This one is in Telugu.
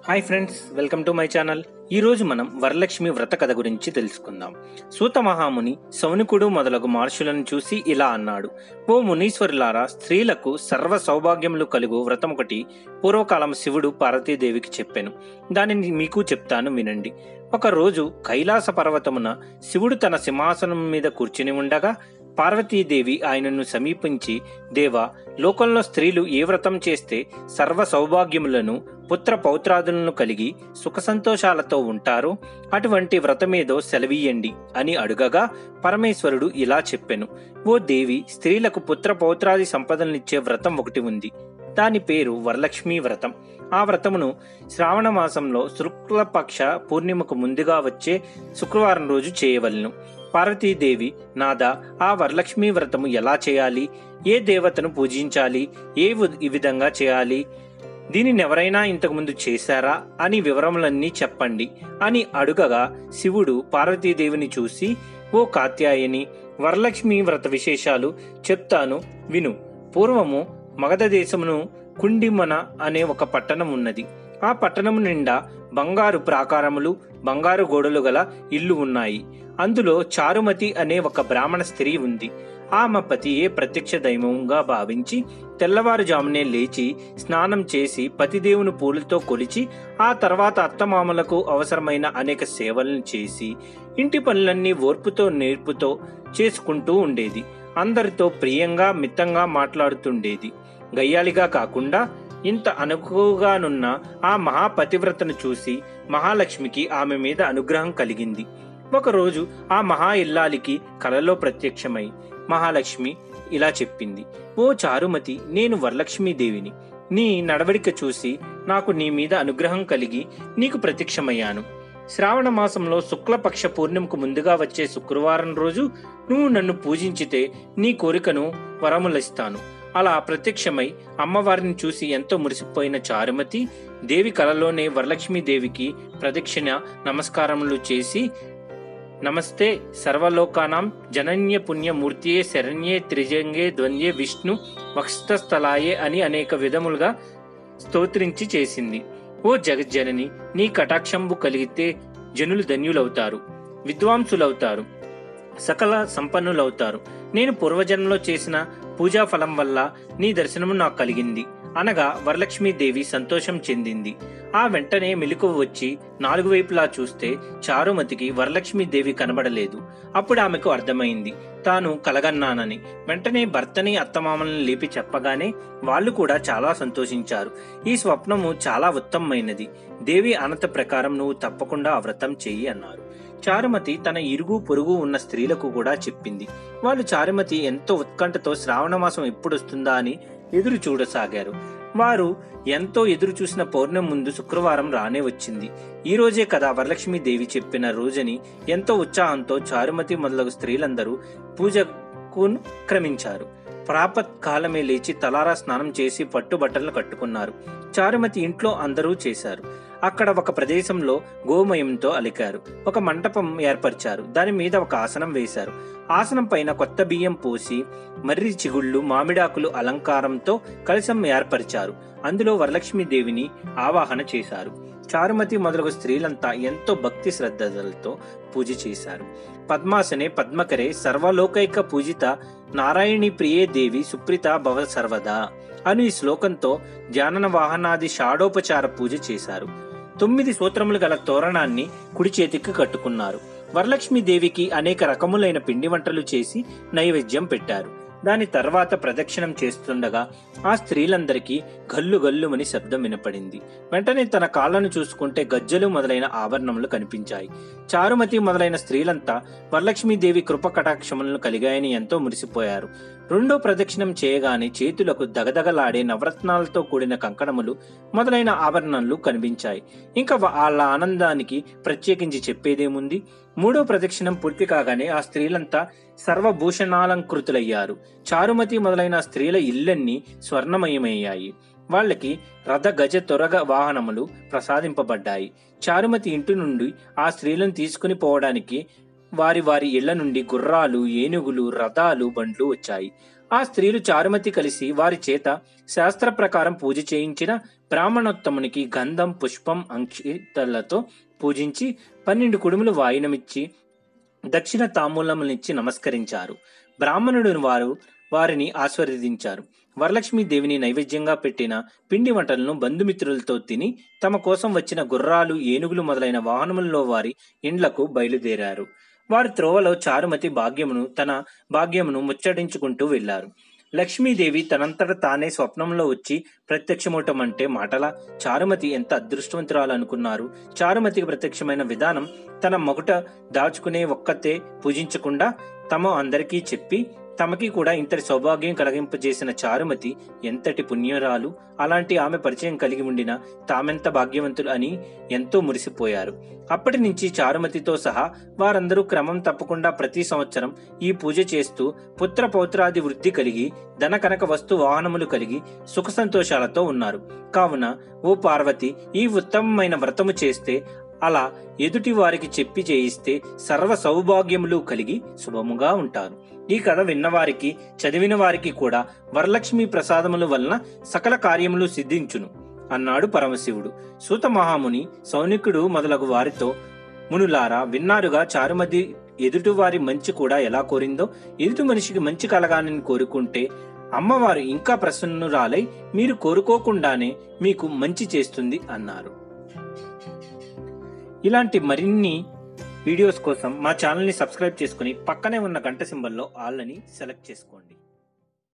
hi friends welcome to my channel ఈ రోజు మనం వరలక్ష్మి వ్రత కథ గురించి తెలుసుకుందాం సూత మహాముని సౌనికుడు మొదలగు మహర్షులను చూసి ఇలా అన్నాడు ఓ మునీశ్వరులారా స్త్రీలకు సర్వ సౌభాగ్యములు కలుగు వ్రతం ఒకటి పూర్వకాలం శివుడు పార్వతీదేవికి చెప్పాను దానిని మీకు చెప్తాను వినండి ఒక రోజు కైలాస పర్వతమున శివుడు తన సింహాసనం మీద కూర్చుని ఉండగా పార్వతీదేవి ఆయనను సమీపించి దేవా లోకంలో స్త్రీలు ఏ వ్రతం చేస్తే సర్వ సౌభాగ్యములను పుత్ర పౌత్రాదులను కలిగి సుఖ సంతోషాలతో ఉంటారో అటువంటి వ్రతమేదో సెలవీయండి అని అడుగగా పరమేశ్వరుడు ఇలా చెప్పెను ఓ దేవి స్త్రీలకు పుత్ర పౌత్రాది సంపదలనిచ్చే వ్రతం ఒకటి ఉంది దాని పేరు వరలక్ష్మీ వ్రతం ఆ వ్రతమును శ్రావణ మాసంలో శుక్లపక్ష పూర్ణిమకు ముందుగా వచ్చే శుక్రవారం రోజు చేయవలెను పార్వతీదేవి నాదా ఆ వరలక్ష్మీ వ్రతము ఎలా చేయాలి ఏ దేవతను పూజించాలి ఏ వి- ఈ విధంగా చేయాలి దీనిని ఎవరైనా ఇంతకుముందు చేశారా అని వివరములన్నీ చెప్పండి అని అడుగగా శివుడు పార్వతీదేవిని చూసి ఓ కాత్యాయని వరలక్ష్మి వ్రత విశేషాలు చెప్తాను విను పూర్వము మగధ దేశమును కుండిమన అనే ఒక పట్టణం ఉన్నది ఆ పట్టణం నిండా బంగారు ప్రాకారములు బంగారు గోడలు గల ఇల్లు ఉన్నాయి అందులో చారుమతి అనే ఒక బ్రాహ్మణ స్త్రీ ఉంది ఆమె పతియే ప్రత్యక్ష దైవంగా భావించి తెల్లవారుజామునే లేచి స్నానం చేసి పతిదేవుని పూలతో కొలిచి ఆ తర్వాత అత్తమామలకు అవసరమైన అనేక సేవలను చేసి ఇంటి పనులన్నీ ఓర్పుతో నేర్పుతో చేసుకుంటూ ఉండేది అందరితో ప్రియంగా మిత్తంగా మాట్లాడుతుండేది గయ్యాలిగా కాకుండా ఇంత అనుకుగానున్న ఆ మహాపతివ్రతను చూసి మహాలక్ష్మికి ఆమె మీద అనుగ్రహం కలిగింది ఒకరోజు ఆ మహా ఇల్లాలికి కలలో ప్రత్యక్షమై మహాలక్ష్మి ఇలా చెప్పింది ఓ చారుమతి నేను వరలక్ష్మీదేవిని నీ నడవడిక చూసి నాకు నీ మీద అనుగ్రహం కలిగి నీకు ప్రత్యక్షమయ్యాను శ్రావణ మాసంలో శుక్లపక్ష పూర్ణిమకు ముందుగా వచ్చే శుక్రవారం రోజు నువ్వు నన్ను పూజించితే నీ కోరికను వరములిస్తాను అలా ప్రత్యక్షమై అమ్మవారిని చూసి ఎంతో మురిసిపోయిన చారుమతి దేవి కలలోనే వరలక్ష్మీదేవికి ప్రదక్షిణ నమస్కారములు చేసి నమస్తే సర్వలోకానాం జనన్య పుణ్యమూర్తియే శరణ్యే త్రిజంగే ద్వంద్యే విష్ణు వక్షస్థలాయే అని అనేక విధములుగా స్తోత్రించి చేసింది ఓ జగజ్జనని నీ కటాక్షంబు కలిగితే జనులు ధన్యులవుతారు విద్వాంసులవుతారు సకల సంపన్నులవుతారు నేను పూర్వజన్మలో చేసిన పూజా ఫలం వల్ల నీ దర్శనము నాకు కలిగింది అనగా వరలక్ష్మీదేవి సంతోషం చెందింది ఆ వెంటనే మెలకువ వచ్చి నాలుగు వైపులా చూస్తే చారుమతికి వరలక్ష్మీదేవి కనబడలేదు అప్పుడు ఆమెకు అర్థమైంది తాను కలగన్నానని వెంటనే భర్తని అత్తమామలను లేపి చెప్పగానే వాళ్ళు కూడా చాలా సంతోషించారు ఈ స్వప్నము చాలా ఉత్తమమైనది దేవి అనంత ప్రకారం నువ్వు తప్పకుండా ఆ వ్రతం చెయ్యి అన్నారు చారుమతి తన ఇరుగు పొరుగు ఉన్న స్త్రీలకు కూడా చెప్పింది వాళ్ళు చారుమతి ఎంతో ఉత్కంఠతో శ్రావణ మాసం ఎప్పుడొస్తుందా అని ఎదురు చూడసాగారు వారు ఎంతో ఎదురు చూసిన పౌర్ణమి ముందు శుక్రవారం రానే వచ్చింది ఈ రోజే కదా వరలక్ష్మీదేవి చెప్పిన రోజని ఎంతో ఉత్సాహంతో చారుమతి మొదలగు స్త్రీలందరూ పూజకు క్రమించారు ప్రాపత్ కాలమే లేచి తలారా స్నానం చేసి పట్టుబట్టలు కట్టుకున్నారు చారుమతి ఇంట్లో అందరూ చేశారు అక్కడ ఒక ప్రదేశంలో గోమయంతో అలికారు ఒక మంటపం ఏర్పరిచారు దాని మీద ఒక ఆసనం వేశారు ఆసనం పైన కొత్త బియ్యం పోసి మర్రి చిగుళ్ళు మామిడాకులు అలంకారంతో కలశం ఏర్పరిచారు అందులో వరలక్ష్మీదేవిని ఆవాహన చేశారు చారుమతి మొదలగు స్త్రీలంతా ఎంతో భక్తి శ్రద్ధలతో పూజ చేశారు పద్మాసనే పద్మకరే సర్వలోకైక పూజిత నారాయణి ప్రియే దేవి సుప్రీత భవ సర్వదా అను ఈ శ్లోకంతో జానన వాహనాది షాడోపచార పూజ చేశారు తొమ్మిది సూత్రములు గల తోరణాన్ని కుడి చేతికి కట్టుకున్నారు వరలక్ష్మీదేవికి అనేక రకములైన పిండి వంటలు చేసి నైవేద్యం పెట్టారు దాని తర్వాత ప్రదక్షిణం చేస్తుండగా ఆ స్త్రీలందరికీ గల్లు గల్లుమని శబ్దం వినపడింది వెంటనే తన కాళ్లను చూసుకుంటే గజ్జలు మొదలైన ఆభరణములు కనిపించాయి చారుమతి మొదలైన స్త్రీలంతా వరలక్ష్మీదేవి కృప కటాక్షములను కలిగాయని ఎంతో మురిసిపోయారు రెండో ప్రదక్షిణం చేయగానే చేతులకు దగదగలాడే నవరత్నాలతో కూడిన కంకణములు మొదలైన ఆభరణాలు కనిపించాయి ఇంకా వా- వాళ్ళ ఆనందానికి ప్రత్యేకించి చెప్పేదేముంది మూడో ప్రదక్షిణం పూర్తి కాగానే ఆ స్త్రీలంతా సర్వభూషణాలంకృతులయ్యారు చారుమతి మొదలైన స్త్రీల ఇల్లన్నీ స్వర్ణమయమయ్యాయి వాళ్ళకి రథ గజ త్వరగ వాహనములు ప్రసాదింపబడ్డాయి చారుమతి ఇంటి నుండి ఆ స్త్రీలను తీసుకుని పోవడానికి వారి వారి ఇళ్ల నుండి గుర్రాలు ఏనుగులు రథాలు బండ్లు వచ్చాయి ఆ స్త్రీలు చారుమతి కలిసి వారి చేత శాస్త్ర ప్రకారం పూజ చేయించిన బ్రాహ్మణోత్తమునికి గంధం పుష్పం అంకితలతో పూజించి పన్నెండు కుడుములు వాయినమిచ్చి దక్షిణ తాంబూలములనిచ్చి నమస్కరించారు బ్రాహ్మణుడు వారు వారిని ఆశీర్వదించారు వరలక్ష్మి దేవిని నైవేద్యంగా పెట్టిన పిండి వంటలను బంధుమిత్రులతో తిని తమ కోసం వచ్చిన గుర్రాలు ఏనుగులు మొదలైన వాహనములలో వారి ఇండ్లకు బయలుదేరారు వారి త్రోవలో చారుమతి భాగ్యమును తన భాగ్యమును ముచ్చటించుకుంటూ వెళ్లారు లక్ష్మీదేవి తనంతట తానే స్వప్నంలో వచ్చి ప్రత్యక్షమవటం అంటే మాటల చారుమతి ఎంత అదృష్టవంతురాలు అనుకున్నారు చారుమతికి ప్రత్యక్షమైన విధానం తన మొగుట దాచుకునే ఒక్కతే పూజించకుండా తమ అందరికీ చెప్పి తమకి కూడా ఇంతటి సౌభాగ్యం కలిగింపజేసిన చారుమతి ఎంతటి పుణ్యరాలు అలాంటి ఆమె పరిచయం కలిగి ఉండిన తామెంత భాగ్యవంతులు అని ఎంతో మురిసిపోయారు అప్పటి నుంచి చారుమతితో సహా వారందరూ క్రమం తప్పకుండా ప్రతి సంవత్సరం ఈ పూజ చేస్తూ పుత్ర పౌత్రాది వృద్ధి కలిగి ధన కనక వస్తు వాహనములు కలిగి సుఖ సంతోషాలతో ఉన్నారు కావున ఓ పార్వతి ఈ ఉత్తమమైన వ్రతము చేస్తే అలా ఎదుటి వారికి చెప్పి చేయిస్తే సర్వ సౌభాగ్యములు కలిగి శుభముగా ఉంటారు ఈ కథ విన్నవారికి చదివిన వారికి కూడా వరలక్ష్మి ప్రసాదముల వలన సకల కార్యములు సిద్ధించును అన్నాడు పరమశివుడు సూత మహాముని సౌనికుడు మొదలగు వారితో మునులారా విన్నారుగా చారుమతి ఎదుటివారి మంచి కూడా ఎలా కోరిందో ఎదుటి మనిషికి మంచి కలగాలని కోరుకుంటే అమ్మవారు ఇంకా ప్రసన్నురాలై మీరు కోరుకోకుండానే మీకు మంచి చేస్తుంది అన్నారు ఇలాంటి మరిన్ని వీడియోస్ కోసం మా ఛానల్ని సబ్స్క్రైబ్ చేసుకుని పక్కనే ఉన్న గంట సింబల్లో ఆల్ అని సెలెక్ట్ చేసుకోండి